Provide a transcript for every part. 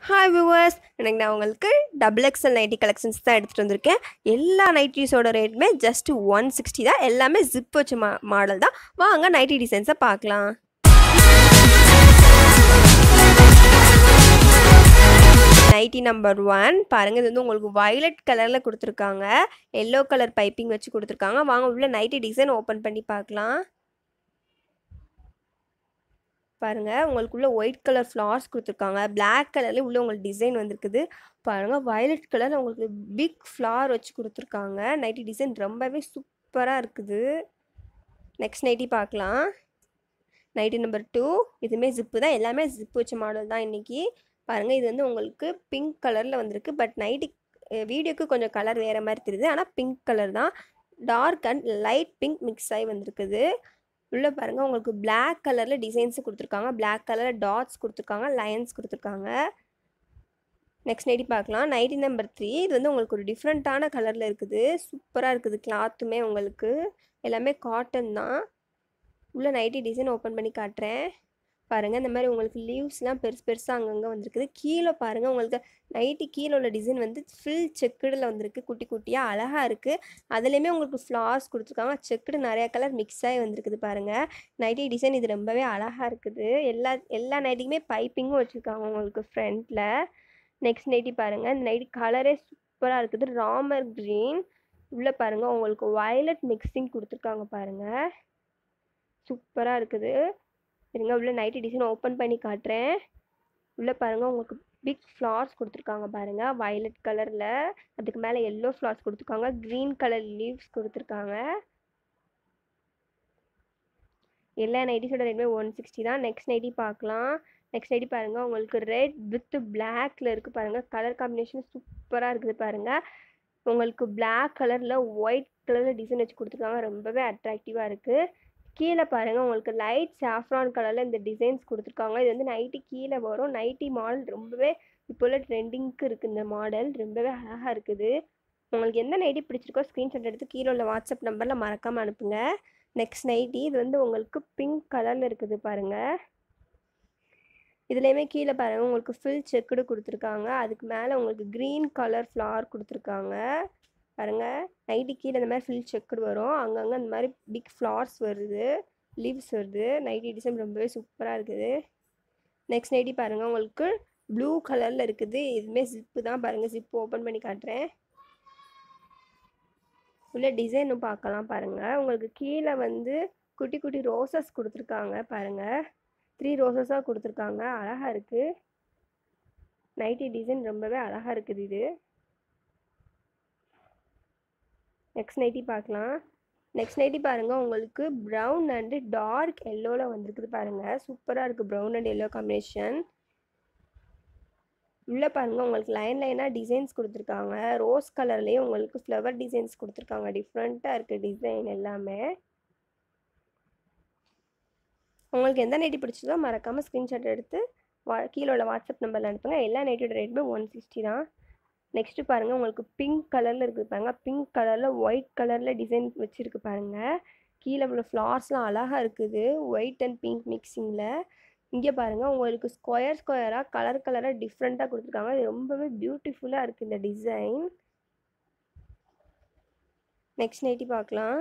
hi viewers எனக்கு நான் உங்களுக்கு டபுள் எக்ஸல் நைட்டி கலெக்ஷன்ஸ் தான் எடுத்துகிட்டு வந்திருக்கேன் எல்லா நைட்டிஸோட ரேட்டுமே ஜஸ்ட் ஒன் சிக்ஸ்டி தான் எல்லாமே ஜிப் வச்ச மா மாடல் தான் வாங்க நைட்டி டிசைன்ஸை பார்க்கலாம் நைட்டி நம்பர் ஒன் பாருங்கள் இது வந்து உங்களுக்கு வயலட் கலரில் கொடுத்துருக்காங்க எல்லோ கலர் பைப்பிங் வச்சு கொடுத்துருக்காங்க வாங்க உள்ள நைட்டி டிசைன் ஓப்பன் பண்ணி பார்க்கலாம் பாருங்கள் உங்களுக்குள்ள ஒயிட் கலர் ஃப்ளார்ஸ் கொடுத்துருக்காங்க பிளாக் கலர்லேயே உள்ள உங்களுக்கு டிசைன் வந்திருக்குது பாருங்கள் வயலட் கலர் உங்களுக்கு பிக் ஃப்ளார் வச்சு கொடுத்துருக்காங்க நைட்டி டிசைன் ரொம்பவே சூப்பராக இருக்குது நெக்ஸ்ட் நைட்டி பார்க்கலாம் நைட்டி நம்பர் டூ இதுவுமே ஜிப்பு தான் எல்லாமே ஜிப்பு வச்ச மாடல் தான் இன்றைக்கி பாருங்கள் இது வந்து உங்களுக்கு பிங்க் கலரில் வந்திருக்கு பட் நைட்டி வீடியோக்கு கொஞ்சம் கலர் வேறு மாதிரி தெரியுது ஆனால் பிங்க் கலர் தான் dark and light pink mix ஆகி வந்திருக்குது உள்ளே பாருங்கள் உங்களுக்கு பிளாக் கலரில் டிசைன்ஸ் கொடுத்துருக்காங்க பிளாக் கலரில் டாட்ஸ் கொடுத்துருக்காங்க லைன்ஸ் கொடுத்துருக்காங்க நெக்ஸ்ட் நைட்டி பார்க்கலாம் நைட்டி நம்பர் த்ரீ இது வந்து உங்களுக்கு ஒரு டிஃப்ரெண்ட்டான கலரில் இருக்குது சூப்பராக இருக்குது கிளாத்துமே உங்களுக்கு எல்லாமே காட்டன் தான் உள்ள நைட்டி டிசைன் ஓப்பன் பண்ணி காட்டுறேன் பாருங்கள் இந்த மாதிரி உங்களுக்கு லீவ்ஸ்லாம் பெருசு பெருசாக அங்கங்கே வந்திருக்குது கீழே பாருங்கள் உங்களுக்கு நைட்டி கீழே உள்ள டிசைன் வந்து ஃபில் செக்குடில் வந்திருக்கு குட்டி குட்டியாக அழகாக இருக்குது அதுலேயுமே உங்களுக்கு ஃப்ளார்ஸ் கொடுத்துருக்காங்க செக்குடு நிறையா கலர் மிக்ஸ் ஆகி வந்திருக்குது பாருங்கள் நைட்டி டிசைன் இது ரொம்பவே அழகாக இருக்குது எல்லா எல்லா நைட்டிக்குமே பைப்பிங்கும் வச்சுருக்காங்க உங்களுக்கு ஃப்ரண்ட்டில் நெக்ஸ்ட் நைட்டி பாருங்கள் இந்த நைட்டி கலரே சூப்பராக இருக்குது ராமர் க்ரீன் உள்ளே பாருங்கள் உங்களுக்கு வயலட் மிக்சிங் கொடுத்துருக்காங்க பாருங்கள் சூப்பராக இருக்குது இருங்க உள்ள நைட்டி டிசைன் ஓப்பன் பண்ணி காட்டுறேன் உள்ளே பாருங்கள் உங்களுக்கு பிக் ஃப்ளார்ஸ் கொடுத்துருக்காங்க பாருங்கள் வயலட் கலரில் அதுக்கு மேலே எல்லோ ஃப்ளார்ஸ் கொடுத்துருக்காங்க க்ரீன் கலர் லீவ்ஸ் கொடுத்துருக்காங்க எல்லா நைட்டிஸோட ரேட்டுமே ஒன் சிக்ஸ்டி தான் நெக்ஸ்ட் நைட்டி பார்க்கலாம் நெக்ஸ்ட் நைட்டி பாருங்கள் உங்களுக்கு ரெட் வித் பிளாக்ல இருக்குது பாருங்கள் கலர் காம்பினேஷன் சூப்பராக இருக்குது பாருங்கள் உங்களுக்கு பிளாக் கலரில் ஒயிட் கலரில் டிசைன் வச்சு கொடுத்துருக்காங்க ரொம்பவே அட்ராக்டிவாக இருக்குது கீழே பாருங்கள் உங்களுக்கு லைட் சாஃப்ரான் கலரில் இந்த டிசைன்ஸ் கொடுத்துருக்காங்க இது வந்து நைட்டி கீழே வரும் நைட்டி மாடல் ரொம்பவே இப்போ உள்ள ட்ரெண்டிங்க்கு இருக்குது இந்த மாடல் ரொம்பவே அழகாக இருக்குது உங்களுக்கு எந்த நைட்டி பிடிச்சிருக்கோ ஸ்க்ரீன்ஷாட் எடுத்து கீழே உள்ள வாட்ஸ்அப் நம்பரில் மறக்காமல் அனுப்புங்க நெக்ஸ்ட் நைட்டி இது வந்து உங்களுக்கு பிங்க் கலரில் இருக்குது பாருங்கள் இதுலேயுமே கீழே பாருங்கள் உங்களுக்கு ஃபில் செக்குடு கொடுத்துருக்காங்க அதுக்கு மேலே உங்களுக்கு க்ரீன் கலர் ஃப்ளார் கொடுத்துருக்காங்க பாருங்கள் நைட்டி கீழே இந்த மாதிரி ஃபில் செக்குடு வரும் அங்கங்கே இந்த மாதிரி பிக் ஃப்ளார்ஸ் வருது லீவ்ஸ் வருது நைட்டி டிசைன் ரொம்பவே சூப்பராக இருக்குது நெக்ஸ்ட் நைட்டி பாருங்கள் உங்களுக்கு ப்ளூ கலரில் இருக்குது இதுவுமே ஜிப்பு தான் பாருங்கள் ஜிப்பு ஓப்பன் பண்ணி காட்டுறேன் உள்ள டிசைனும் பார்க்கலாம் பாருங்கள் உங்களுக்கு கீழே வந்து குட்டி குட்டி ரோசஸ் கொடுத்துருக்காங்க பாருங்கள் த்ரீ ரோசஸாக கொடுத்துருக்காங்க அழகாக இருக்குது நைட்டி டிசைன் ரொம்பவே அழகாக இருக்குது இது நெக்ஸ்ட் நைட்டி பார்க்கலாம் நெக்ஸ்ட் நைட்டி பாருங்கள் உங்களுக்கு ப்ரௌன் அண்டு டார்க் எல்லோவில் வந்திருக்குது பாருங்கள் சூப்பராக இருக்குது ப்ரௌன் அண்ட் எல்லோ காம்பினேஷன் உள்ளே பாருங்கள் உங்களுக்கு லைன் லைனாக டிசைன்ஸ் கொடுத்துருக்காங்க ரோஸ் கலர்லேயே உங்களுக்கு ஃப்ளவர் டிசைன்ஸ் கொடுத்துருக்காங்க டிஃப்ரெண்ட்டாக இருக்குது டிசைன் எல்லாமே உங்களுக்கு எந்த நைட்டி பிடிச்சதோ மறக்காமல் ஸ்க்ரீன்ஷாட் எடுத்து வா கீழே உள்ள வாட்ஸ்அப் நம்பரில் அனுப்புங்க எல்லா நைட்டோட ரேட்டுமே ஒன் சிக்ஸ்டி தான் நெக்ஸ்ட்டு பாருங்கள் உங்களுக்கு பிங்க் கலரில் இருக்குது பாருங்கள் பிங்க் கலரில் ஒயிட் கலரில் டிசைன் வச்சுருக்கு பாருங்கள் கீழே உள்ள ஃப்ளார்ஸ்லாம் அழகாக இருக்குது ஒயிட் அண்ட் பிங்க் மிக்சிங்கில் இங்கே பாருங்கள் உங்களுக்கு ஸ்கொயர் ஸ்கொயராக கலர் கலராக டிஃப்ரெண்ட்டாக கொடுத்துருக்காங்க இது ரொம்பவே பியூட்டிஃபுல்லாக இருக்குது இந்த டிசைன் நெக்ஸ்ட் நைட்டி பார்க்கலாம்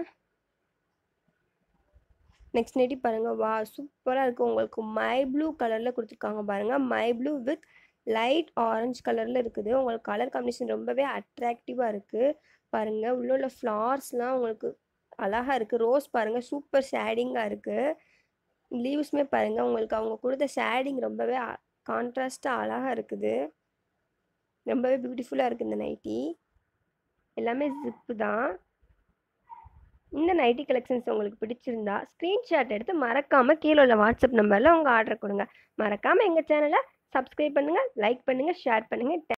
நெக்ஸ்ட் நைட்டி பாருங்கள் வா சூப்பராக இருக்குது உங்களுக்கு மை ப்ளூ கலரில் கொடுத்துருக்காங்க பாருங்கள் my blue with light orange கலரில் இருக்குது உங்களுக்கு கலர் காம்பினேஷன் ரொம்பவே அட்ராக்டிவாக இருக்குது பாருங்கள் உள்ள உள்ள ஃப்ளார்ஸ்லாம் உங்களுக்கு அழகாக இருக்குது ரோஸ் பாருங்கள் சூப்பர் ஷேடிங்காக இருக்குது லீவ்ஸுமே பாருங்கள் உங்களுக்கு அவங்க கொடுத்த ஷேடிங் ரொம்பவே கான்ட்ராஸ்ட்டாக அழகாக இருக்குது ரொம்பவே பியூட்டிஃபுல்லாக இருக்குது இந்த நைட்டி எல்லாமே ஜிப்பு தான் இந்த நைட்டி கலெக்ஷன்ஸ் உங்களுக்கு பிடிச்சிருந்தா ஸ்க்ரீன்ஷாட் எடுத்து மறக்காமல் கீழே உள்ள வாட்ஸ்அப் நம்பரில் உங்கள் ஆர்டர் கொடுங்க மறக்காமல் எங்கள் சேனலை சப்ஸ்கிரைப் பண்ணுங்கள் லைக் பண்ணுங்கள் ஷேர் பண்ணுங்கள்